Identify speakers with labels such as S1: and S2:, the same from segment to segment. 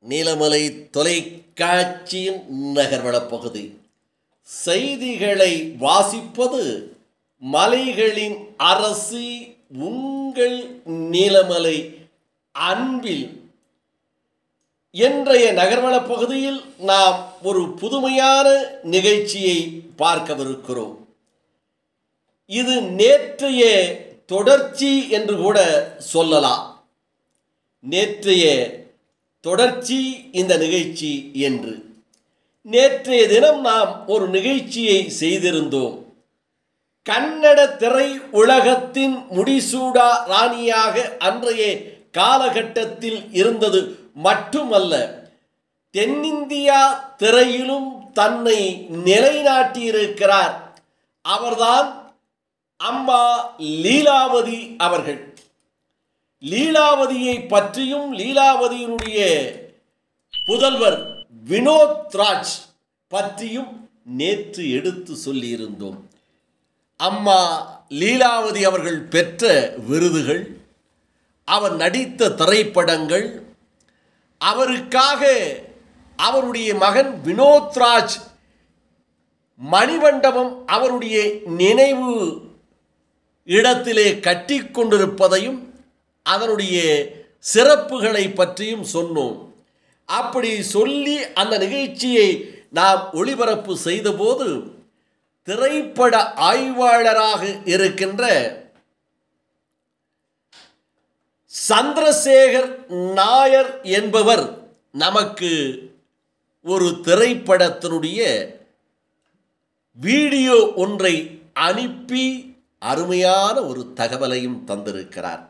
S1: நீலமலை தொலைக்காட்சியின் நகர்வளப் பகுதி செய்திகளை வாசிப்பது மலைகளின் அரசி உங்கள் நீலமலை அன்பில் இன்றைய நகர்வளப் பகுதியில் நாம் ஒரு புதுமையான நிகழ்ச்சியை பார்க்கவிருக்கிறோம் இது நேற்றைய தொடர்ச்சி என்று கூட சொல்லலாம் நேற்றைய தொடர்ச்சி இந்த நிகழ்ச்சி என்று நேற்றைய தினம் நாம் ஒரு நிகழ்ச்சியை செய்திருந்தோம் கன்னட திரை உலகத்தின் முடிசூடா ராணியாக அன்றைய காலகட்டத்தில் இருந்தது மட்டுமல்ல தென்னிந்தியா திரையிலும் தன்னை நிலைநாட்டியிருக்கிறார் அவர்தான் அம்மா லீலாவதி அவர்கள் லீலாவதியை பற்றியும் லீலாவதியினுடைய புதல்வர் வினோத் ராஜ் பற்றியும் நேற்று எடுத்து சொல்லியிருந்தோம் அம்மா லீலாவதி அவர்கள் பெற்ற விருதுகள் அவர் நடித்த திரைப்படங்கள் அவருக்காக அவருடைய மகன் வினோத் ராஜ் மணிமண்டபம் அவருடைய நினைவு இடத்திலே கட்டி கொண்டிருப்பதையும் அதனுடைய சிறப்புகளை பற்றியும் சொன்னோம் அப்படி சொல்லி அந்த நிகழ்ச்சியை நாம் ஒளிபரப்பு செய்தபோது திரைப்பட ஆய்வாளராக இருக்கின்ற சந்திரசேகர் நாயர் என்பவர் நமக்கு ஒரு திரைப்படத்தினுடைய வீடியோ ஒன்றை அனுப்பி அருமையான ஒரு தகவலையும் தந்திருக்கிறார்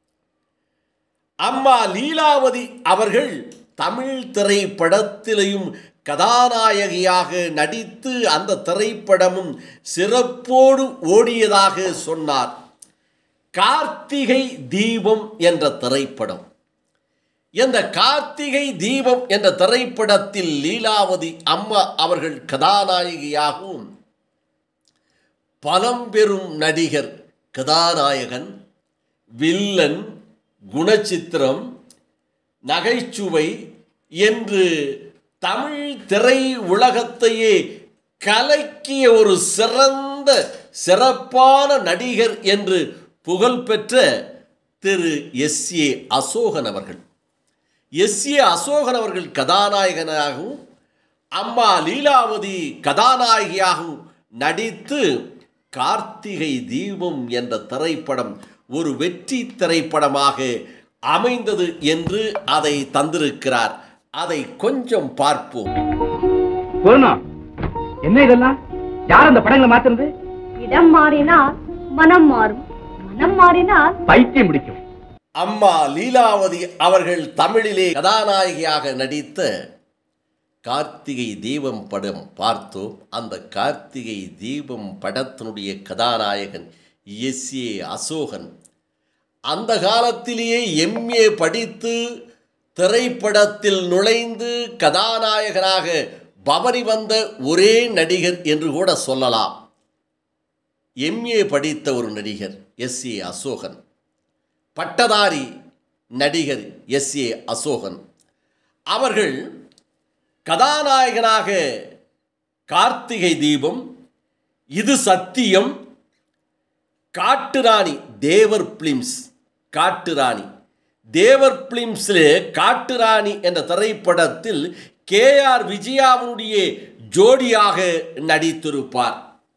S1: அம்மா லீலாவதி அவர்கள் தமிழ் திரைப்படத்திலையும் கதாநாயகியாக நடித்து அந்த திரைப்படமும் சிறப்போடு ஓடியதாக சொன்னார் கார்த்திகை தீபம் என்ற திரைப்படம் இந்த கார்த்திகை தீபம் என்ற திரைப்படத்தில் லீலாவதி அம்மா அவர்கள் கதாநாயகியாகவும் பழம்பெரும் நடிகர் கதாநாயகன் வில்லன் குணச்சித்திரம் நகைச்சுவை என்று தமிழ் திரை உலகத்தையே கலக்கிய ஒரு சிறந்த சிறப்பான நடிகர் என்று புகழ்பெற்ற திரு எஸ் ஏ அசோகன் அவர்கள் எஸ் ஏ அசோகன் அவர்கள் கதாநாயகனாகவும் அம்மா லீலாவதி கதாநாயகியாகவும் நடித்து கார்த்திகை தீபம் என்ற திரைப்படம் ஒரு வெற்றி திரைப்படமாக அமைந்தது என்று அதை தந்திருக்கிறார் அதை கொஞ்சம் பார்ப்போம்
S2: பூர்ணா என்ன இதெல்லாம் யார் அந்த படங்களை மாத்துறது
S3: இடம் மாறினால் மனம் மாறும் மனம் மாறினால்
S2: பைத்தியம் முடிக்கும்
S1: அம்மா லீலாவதி அவர்கள் தமிழிலே கதாநாயகியாக நடித்த கார்த்திகை தீபம் படம் பார்த்தோம் அந்த கார்த்திகை தீபம் படத்தினுடைய கதாநாயகன் எஸ் ஏ அசோகன் அந்த காலத்திலேயே எம்ஏ படித்து திரைப்படத்தில் நுழைந்து கதாநாயகனாக பவனி வந்த ஒரே நடிகர் என்று கூட சொல்லலாம் எம்ஏ படித்த ஒரு நடிகர் எஸ் ஏ அசோகன் பட்டதாரி நடிகர் எஸ் ஏ அசோகன் அவர்கள் கதாநாயகனாக கார்த்திகை தீபம் இது சத்தியம் காட்டுராணி தேவர் பிலிம்ஸ் காட்டுராணி தேவர் பிலிம்ஸில் காட்டுராணி என்ற திரைப்படத்தில் கே ஆர் விஜயாவுடைய ஜோடியாக நடித்திருப்பார்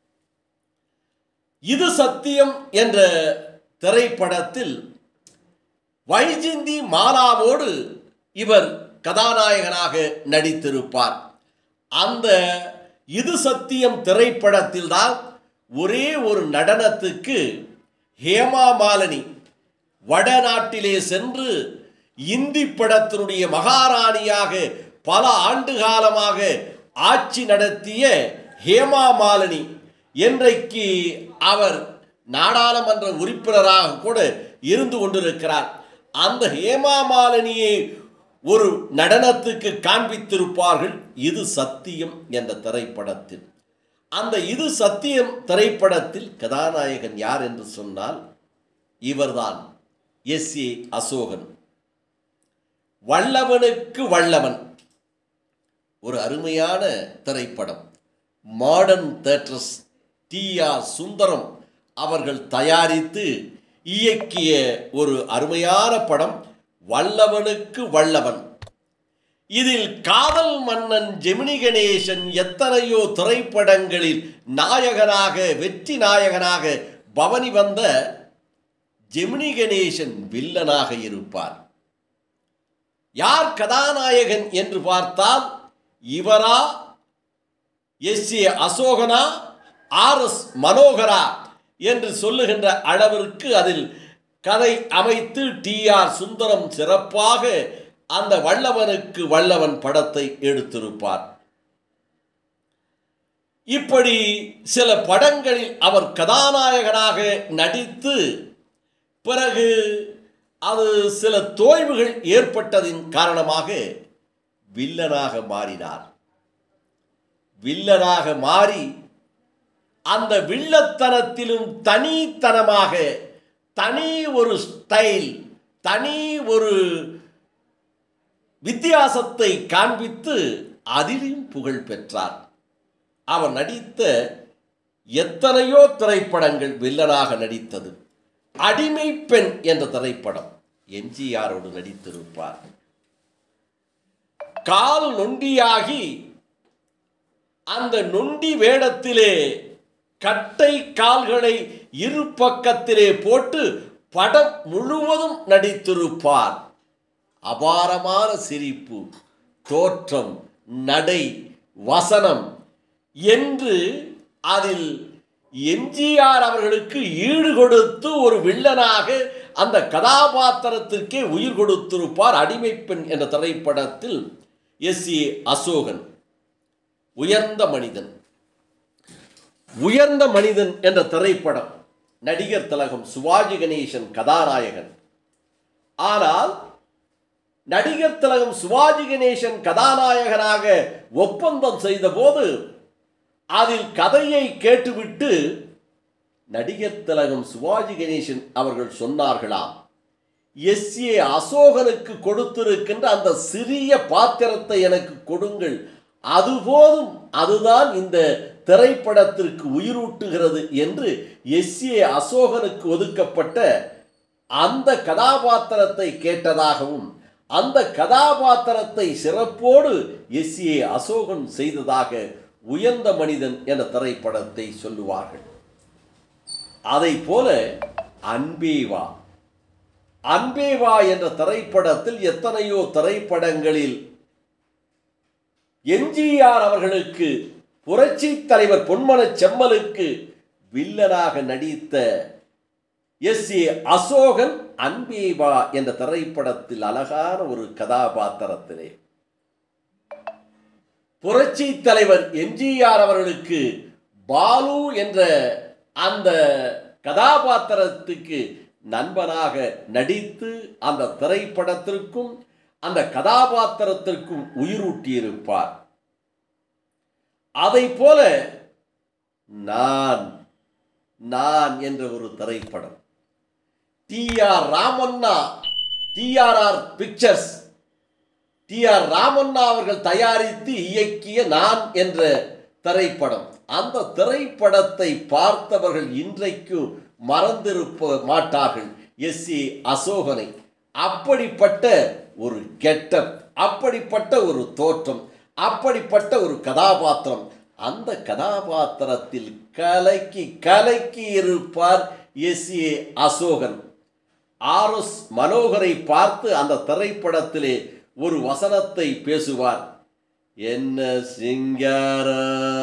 S1: இது சத்தியம் என்ற திரைப்படத்தில் வைஜிந்தி மாலாவோடு இவர் கதாநாயகனாக நடித்திருப்பார் அந்த இது சத்தியம் திரைப்படத்தில் தான் ஒரே ஒரு நடனத்துக்கு ஹேமா மாலினி வடநாட்டிலே சென்று இந்தி படத்தினுடைய மகாராணியாக பல ஆண்டு காலமாக ஆட்சி நடத்திய ஹேமா மாலினி என்றைக்கு அவர் நாடாளுமன்ற உறுப்பினராக கூட இருந்து கொண்டிருக்கிறார் அந்த ஹேமா மாலினியை ஒரு நடனத்துக்கு காண்பித்திருப்பார்கள் இது சத்தியம் என்ற திரைப்படத்தில் அந்த இது சத்தியம் திரைப்படத்தில் கதாநாயகன் யார் என்று சொன்னால் இவர்தான் எஸ் ஏ அசோகன் வல்லவனுக்கு வல்லவன் ஒரு அருமையான திரைப்படம் Modern Theatres T R Sundaram அவர்கள் தயாரித்து இயக்கிய ஒரு அருமையான படம் வல்லவனுக்கு வல்லவன் இதில் காதல் மன்னன் ஜெமினி கணேசன் எத்தனையோ திரைப்படங்களில் நாயகனாக வெற்றி நாயகனாக பவனி வந்த ஜெமினி கணேசன் வில்லனாக இருப்பார் யார் கதாநாயகன் என்று பார்த்தால் இவரா எஸ் ஏ அசோகனா ஆர் எஸ் மனோகரா என்று சொல்லுகின்ற அளவிற்கு அதில் கதை அமைத்து டி ஆர் சுந்தரம் சிறப்பாக அந்த வல்லவனுக்கு வல்லவன் படத்தை எடுத்திருப்பார் இப்படி சில படங்களில் அவர் கதாநாயகனாக நடித்து பிறகு அது சில தோய்வுகள் ஏற்பட்டதின் காரணமாக வில்லனாக மாறினார் வில்லனாக மாறி அந்த வில்லத்தனத்திலும் தனித்தனமாக தனி ஒரு ஸ்டைல் தனி ஒரு வித்தியாசத்தை காண்பித்து அதிலும் புகழ் பெற்றார் அவர் நடித்த எத்தனையோ திரைப்படங்கள் வில்லனாக நடித்தது அடிமை பெண் என்ற திரைப்படம் எம்ஜிஆரோடு நடித்திருப்பார் கால் நொண்டியாகி அந்த நொண்டி வேடத்திலே கட்டை கால்களை இரு பக்கத்திலே போட்டு படம் முழுவதும் நடித்திருப்பார் அபாரமான சிரிப்பு தோற்றம் நடை வசனம் என்று அதில் எம்ஜிஆர் அவர்களுக்கு ஈடு கொடுத்து ஒரு வில்லனாக அந்த கதாபாத்திரத்திற்கே உயிர் கொடுத்திருப்பார் அடிமை பெண் என்ற திரைப்படத்தில் எஸ் ஏ அசோகன் உயர்ந்த மனிதன் உயர்ந்த மனிதன் என்ற திரைப்படம் நடிகர் திலகம் சிவாஜி கணேசன் கதாநாயகன் ஆனால் நடிகர் திலகம் சிவாஜி கணேசன் கதாநாயகனாக ஒப்பந்தம் செய்தபோது அதில் கதையை கேட்டுவிட்டு நடிகர் திலகம் சிவாஜி கணேசன் அவர்கள் சொன்னார்களாம் எஸ் ஏ அசோகனுக்கு கொடுத்திருக்கின்ற அந்த சிறிய பாத்திரத்தை எனக்கு கொடுங்கள் அது போதும் அதுதான் இந்த திரைப்படத்திற்கு உயிரூட்டுகிறது என்று எஸ் ஏ அசோகனுக்கு ஒதுக்கப்பட்ட அந்த கதாபாத்திரத்தை கேட்டதாகவும் அந்த கதாபாத்திரத்தை சிறப்போடு எஸ் ஏ அசோகன் செய்ததாக உயர்ந்த மனிதன் என திரைப்படத்தை சொல்லுவார்கள் அதை போல அன்பேவா அன்பேவா என்ற திரைப்படத்தில் எத்தனையோ திரைப்படங்களில் எம்ஜிஆர் அவர்களுக்கு புரட்சி தலைவர் பொன்மன செம்மலுக்கு வில்லனாக நடித்த எஸ் ஏ அசோகன் அன்பேவா என்ற திரைப்படத்தில் அழகான ஒரு கதாபாத்திரத்திலே புரட்சி தலைவர் எம்ஜிஆர் அவர்களுக்கு பாலு என்ற அந்த கதாபாத்திரத்துக்கு நண்பனாக நடித்து அந்த திரைப்படத்திற்கும் அந்த கதாபாத்திரத்திற்கும் உயிரூட்டியிருப்பார் அதை போல நான் நான் என்ற ஒரு திரைப்படம் T R Ramanna TRR Pictures T R Ramanna அவர்கள் தயாரித்து இயக்கிய நான் என்ற திரைப்படம் அந்த திரைப்படத்தை பார்த்தவர்கள் இன்றைக்கு மறந்திருப்ப மாட்டார்கள் எஸ் ஏ அசோகனை அப்படிப்பட்ட ஒரு கெட்டப் அப்படிப்பட்ட ஒரு தோற்றம் அப்படிப்பட்ட ஒரு கதாபாத்திரம் அந்த கதாபாத்திரத்தில் கலக்கி கலக்கி இருப்பார் S A Asokan R S மனோகரை பார்த்து அந்த திரைப்படத்திலே ஒரு வசனத்தை பேசுவார் என்ன சிங்காரா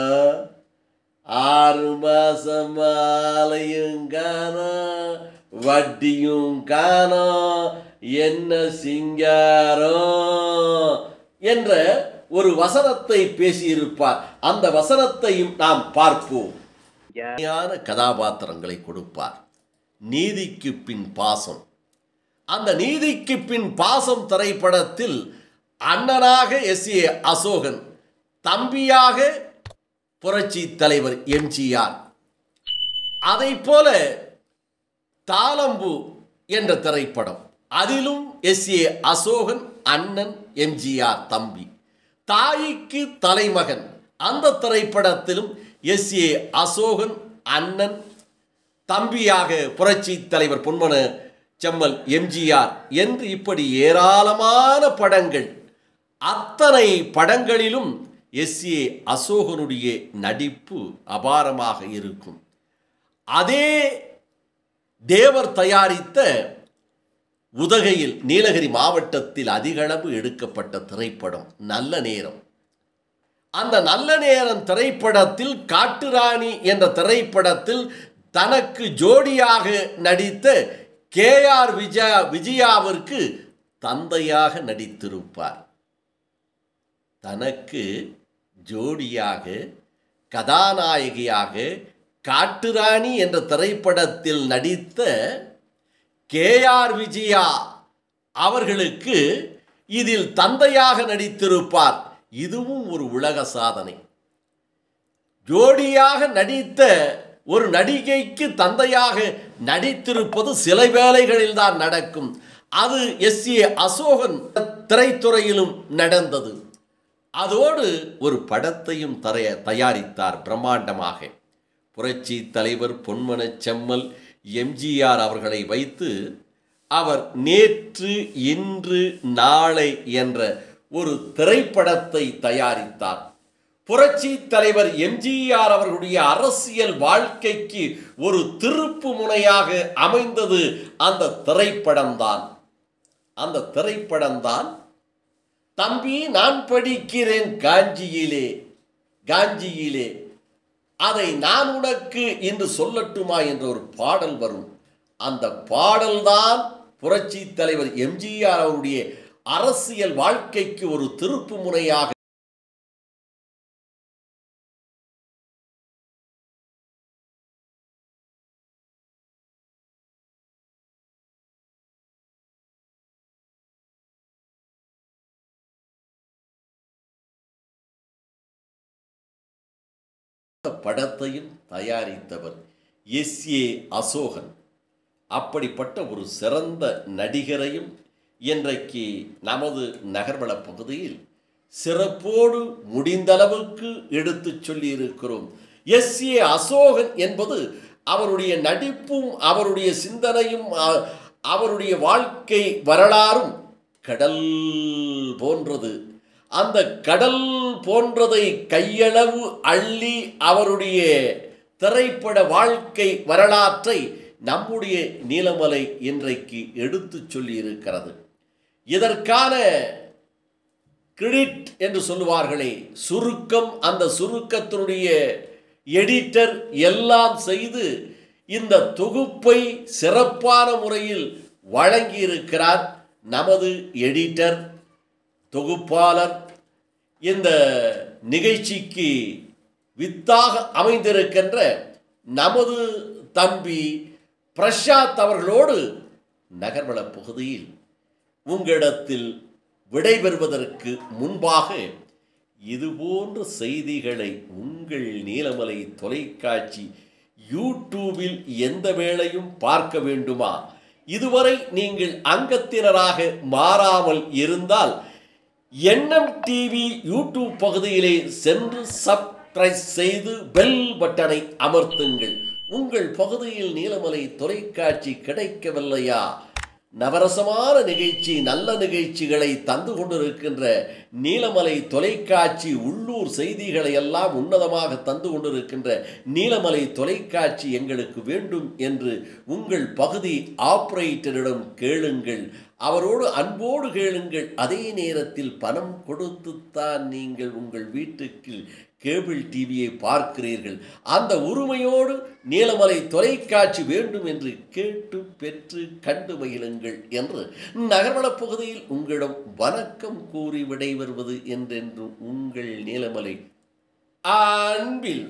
S1: ஆறு மாசம் மாலையும் காணா வட்டியும் காணா என்ன சிங்காரம் என்ற ஒரு வசனத்தை பேசியிருப்பார் அந்த வசனத்தையும் நாம் பார்ப்போம் உண்மையான கதாபாத்திரங்களை கொடுப்பார் நீதிக்கு பின் பாசம் அந்த நீதிக்கு பின் பாசம் திரைப்படத்தில் அண்ணனாக எஸ் ஏ அசோகன் தம்பியாக புரட்சி தலைவர் எம்ஜிஆர் அதை போல தாளம்பு என்ற திரைப்படம் அதிலும் எஸ் ஏ அசோகன் அண்ணன் எம்ஜிஆர் தம்பி தாய்க்கு தலைமகன் அந்த திரைப்படத்திலும் எஸ் ஏ அசோகன் அண்ணன் தம்பியாக புரட்சி தலைவர் பொன்மன செம்மல் எம்ஜிஆர் என்று இப்படி ஏராளமான படங்கள் அத்தனை படங்களிலும் எஸ் ஏ அசோகனுடைய நடிப்பு அபாரமாக இருக்கும் அதே தேவர் தயாரித்த உதகையில் நீலகிரி மாவட்டத்தில் அதிகளவு எடுக்கப்பட்ட திரைப்படம் நல்ல நேரம் அந்த நல்ல நேரம் திரைப்படத்தில் காட்டுராணி என்ற திரைப்படத்தில் தனக்கு ஜோடியாக நடித்த கே ஆர் விஜயா விஜயாவிற்கு தந்தையாக நடித்திருப்பார் தனக்கு ஜோடியாக கதாநாயகியாக காட்டுராணி என்ற திரைப்படத்தில் நடித்த கே ஆர் விஜயா அவர்களுக்கு இதில் தந்தையாக நடித்திருப்பார் இதுவும் ஒரு உலக சாதனை ஜோடியாக நடித்த ஒரு நடிகைக்கு தந்தையாக நடித்திருப்பது சில வேளைகளில் தான் நடக்கும் அது எஸ் ஏ அசோகன் திரைத்துறையிலும் நடந்தது அதோடு ஒரு படத்தையும் தரைய தயாரித்தார் பிரம்மாண்டமாக புரட்சி தலைவர் பொன்மன செம்மல் எம்ஜிஆர் அவர்களை வைத்து அவர் நேற்று இன்று நாளை என்ற ஒரு திரைப்படத்தை தயாரித்தார் புரட்சி தலைவர் எம்ஜிஆர் அவர்களுடைய அரசியல் வாழ்க்கைக்கு ஒரு திருப்பு முனையாக அமைந்தது அந்த திரைப்படம்தான் அந்த திரைப்படம்தான் தம்பி நான் படிக்கிறேன் காஞ்சியிலே காஞ்சியிலே அதை நான் உனக்கு என்று சொல்லட்டுமா என்ற ஒரு பாடல் வரும் அந்த பாடல்தான் புரட்சி தலைவர் எம்ஜிஆர் அவருடைய அரசியல் வாழ்க்கைக்கு ஒரு திருப்பு முனையாக படத்தையும் தயாரித்தவர் எஸ் ஏ அசோகன் அப்படிப்பட்ட ஒரு சிறந்த நடிகரையும் இன்றைக்கு நமது நகர்வள பகுதியில் சிறப்போடு முடிந்தளவுக்கு எடுத்துச் சொல்லியிருக்கிறோம் எஸ் ஏ அசோகன் என்பது அவருடைய நடிப்பும் அவருடைய சிந்தனையும் அ- அவருடைய வாழ்க்கை வரலாறும் கடல் போன்றது அந்த கடல் போன்றதை கையளவு அள்ளி அவருடைய திரைப்பட வாழ்க்கை வரலாற்றை நம்முடைய நீலமலை இன்றைக்கு எடுத்துச் சொல்லியிருக்கிறது இதற்கான கிரெடிட் என்று சொல்லுவார்களே சுருக்கம் அந்த சுருக்கத்தினுடைய எடிட்டர் எல்லாம் செய்து இந்த தொகுப்பை சிறப்பான முறையில் வழங்கியிருக்கிறார் நமது எடிட்டர் தொகுப்பாளர் இந்த நிகழ்ச்சிக்கு வித்தாக அமைந்திருக்கின்ற நமது தம்பி பிரசாத் அவர்களோடு நகர்வள பகுதியில் உங்களிடத்தில் விடைபெறுவதற்கு முன்பாக இதுபோன்ற செய்திகளை உங்கள் நீலமலை தொலைக்காட்சி யூடியூபில் எந்த வேளையும் பார்க்க வேண்டுமா இதுவரை நீங்கள் அங்கத்தினராக மாறாமல் இருந்தால் என்எம் டிவி யூடியூப் பகுதியிலே சென்று சப்ஸ்கிரைப் செய்து பெல் பட்டனை அமர்த்துங்கள் உங்கள் பகுதியில் நீலமலை தொலைக்காட்சி கிடைக்கவில்லையா நவரசமான நிகழ்ச்சி நல்ல நிகழ்ச்சிகளை தந்து கொண்டிருக்கின்ற நீலமலை தொலைக்காட்சி உள்ளூர் செய்திகளை எல்லாம் உன்னதமாக தந்து கொண்டிருக்கின்ற நீலமலை தொலைக்காட்சி எங்களுக்கு வேண்டும் என்று உங்கள் பகுதி ஆபரேட்டரிடம் கேளுங்கள் அவரோடு அன்போடு கேளுங்கள் அதே நேரத்தில் பணம் கொடுத்துத்தான் நீங்கள் உங்கள் வீட்டுக்கு கேபிள் டிவியை பார்க்கிறீர்கள் அந்த உரிமையோடு நீலமலை தொலைக்காட்சி வேண்டும் என்று கேட்டு பெற்று கண்டு மகிழுங்கள் என்று நகர்வளப் பகுதியில் உங்களிடம் வணக்கம் கூறி விடைபெறுவது என்றென்று உங்கள் நீலமலை அன்பில்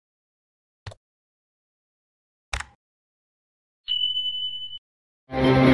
S4: Thank